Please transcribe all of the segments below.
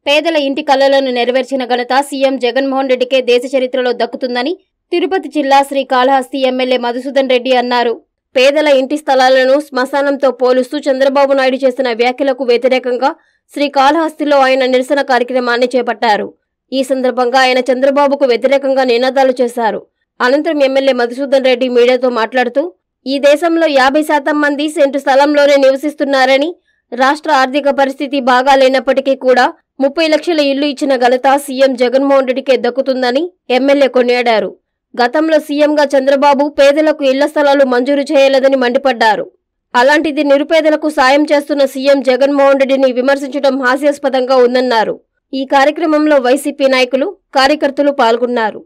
పేదల ఇంటి కలలను నెరవేర్చిన ఘనత సీఎం జగన్మోహన్ రెడ్డికే దేశ చరిత్రలో దక్కుతుందని తిరుపతి జిల్లా శ్రీకాళహస్తి ఎమ్మెల్యే మధుసూదన్ రెడ్డి అన్నారు పేదల ఇంటి స్థలాలను శ్మశానంతో పోలుస్తూ చంద్రబాబు నాయుడు చేసిన వ్యాఖ్యలకు వ్యతిరేకంగా శ్రీకాళహస్తిలో ఆయన నిరసన కార్యక్రమాన్ని చేపట్టారు ఈ సందర్భంగా ఆయన చంద్రబాబుకు వ్యతిరేకంగా నినాదాలు చేశారు అనంతరం ఎమ్మెల్యే మధుసూదన్ రెడ్డి మీడియాతో మాట్లాడుతూ ఈ దేశంలో యాభై శాతం మంది సెంటు స్థలంలోనే నివసిస్తున్నారని రాష్ట్ర ఆర్థిక పరిస్థితి బాగా లేనప్పటికీ కూడా ముప్పై లక్షల ఇల్లు ఇచ్చిన ఘనత సీఎం జగన్మోహన్ రెడ్డికే దక్కుతుందని ఎమ్మెల్యే కొనియాడారు గతంలో సీఎంగా చంద్రబాబు పేదలకు ఇళ్ల స్థలాలు మంజూరు చేయలేదని మండిపడ్డారు అలాంటిది నిరుపేదలకు సాయం చేస్తున్న సీఎం జగన్మోహన్ రెడ్డిని విమర్శించడం హాస్యాస్పదంగా ఉందన్నారు ఈ కార్యక్రమంలో వైసీపీ నాయకులు కార్యకర్తలు పాల్గొన్నారు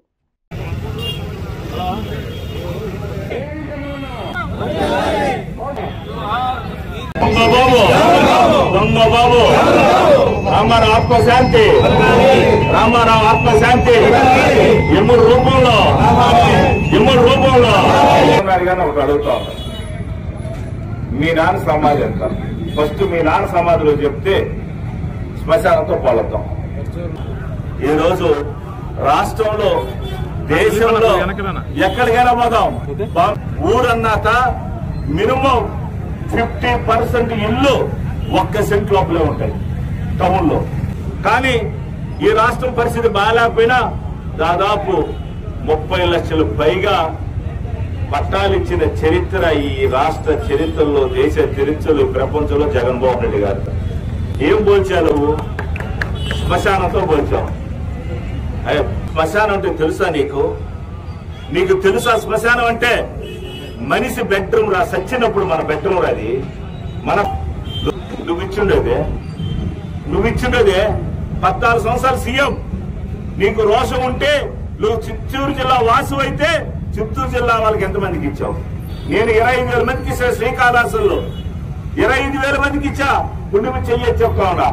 దొంగ బాబు దొంగ బాబు రామారావు ఆత్మశాంతి రామారావు ఆత్మశాంతి ఎమ్ముడు రూపంలో ఎమ్ముడు రూపంలో గారిని ఒకటి అడుగుతా ఉన్నా. మీ నాన్న సమాధి ఎంత ఫస్ట్ మీ నాన్న సమాధిలో చెప్తే శ్మశానంతో పోలొద్దాం ఈ రోజు రాష్ట్రంలో దేశంలో ఎక్కడికైనా పోదాం బా- ఊరన్నాక మినిమం ఫిఫ్టీ పర్సెంట్ ఇల్లు ఒక్క సెంట్ లోపలే ఉంటాయి టౌన్ లో కానీ ఈ రాష్ట్రం పరిస్థితి బాగాలేకపోయినా దాదాపు ముప్పై లక్షల పైగా పట్టాలిచ్చిన చరిత్ర ఈ రాష్ట్ర చరిత్రలో దేశ చరిత్రలో ప్రపంచంలో జగన్మోహన్ రెడ్డి గారు ఏం పోల్చావు శ్మశానంతో పోల్చావు అయ్య, శ్మశానం అంటే తెలుసా నీకు నీకు తెలుసా శ్మశానం అంటే మనిషి బెడ్రూమ్ రా సచ్చినప్పుడు మన బెడ్రూమ్ రాది మన నువ్వు ఇచ్చిండేదే నువ్వు ఇచ్చిండేదే పద్నాలుగు సంవత్సరాలు సీఎం నీకు రోషం ఉంటే నువ్వు చిత్తూరు జిల్లా వాసు అయితే చిత్తూరు జిల్లా వాళ్ళకి ఎంతమందికి ఇచ్చావు నేను ఇరవై ఐదు వేల మందికి ఇచ్చా శ్రీకాళహస్తిలో ఇరవై ఐదు వేల మందికి ఇచ్చా గుండె మీద చెయ్యి చెప్తా ఉన్నా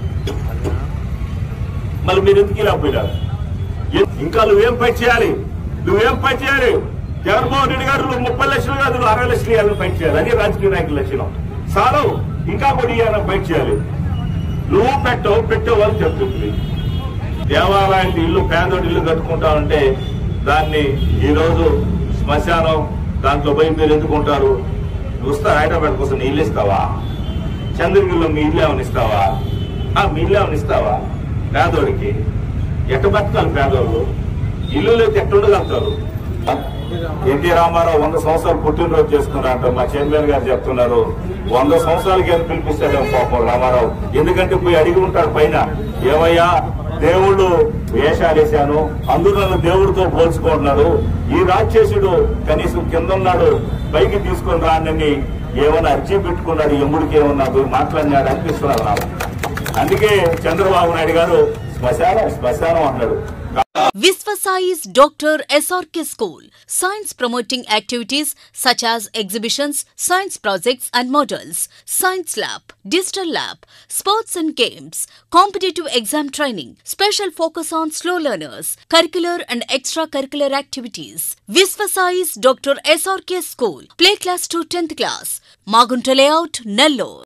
మళ్ళీ మీరు ఎందుకు ఇలా పోయినారు ఎ- ఇంకా నువ్వేం పని చేయాలి నువ్వేం పని చేయాలి జగన్మోహన్ రెడ్డి గారు నువ్వు ముప్పై లక్షలు కాదు నువ్వు అరవై లక్షలు ఇవ్వాలని పని చేయాలి అది రాజకీయ నాయకుల లక్షణం సారు ఇంకా కూడా ఇవ్వాలని పని చేయాలి నువ్వు పెట్టవు పెట్టవు అని చెప్తుంది దేవాలయానికి ఇల్లు పేదోడి ఇల్లు కట్టుకుంటా ఉంటే దాన్ని ఈ రోజు శ్మశానం దాంట్లో పోయి మీరు ఎందుకుంటారు నువ్వు వస్తా హైదరాబాద్ కోసం నీ ఇల్లు ఇస్తావా చంద్రగిరిలో మీ ఇల్లు ఏమైనా ఇస్తావా ఆ మీ ఇల్లు ఏమైనా ఇస్తావా పేదోడికి ఎట్ట బతకాలి పేదోళ్ళు ఇల్లు లేదు ఎట్ట ఉండగలుగుతారు ఎన్టీ రామారావు వంద సంవత్సరాలు పుట్టినరోజు చేసుకున్నారంట మా చైర్మన్ గారు చెప్తున్నారు వంద సంవత్సరాలకి ఏం పిలిపిస్తాడేమో పాపం రామారావు ఎందుకంటే పోయి అడిగి ఉంటాడు పైన ఏమయ్యా దేవుళ్ళు వేషాలు వేశాను అందరూ నన్ను దేవుడితో పోల్చుకుంటున్నారు ఈ రాక్షసుడు కనీసం కింద ఉన్నాడు పైకి తీసుకొని రానని ఏమైనా అర్జీ పెట్టుకున్నాడు ఎముడికి ఏమన్నా మాట్లాడినాడు అనిపిస్తున్నారు నాకు అందుకే చంద్రబాబు నాయుడు గారు శ్మశానం శ్మశానం అన్నాడు Visvasai's Dr. SRK School. Science promoting activities such as exhibitions, science projects and models, science lab, digital lab, sports and games, competitive exam training, special focus on slow learners, curricular and extracurricular activities. Visvasai's Dr. SRK School. Play class to 10th class. Magunta layout, Nellore.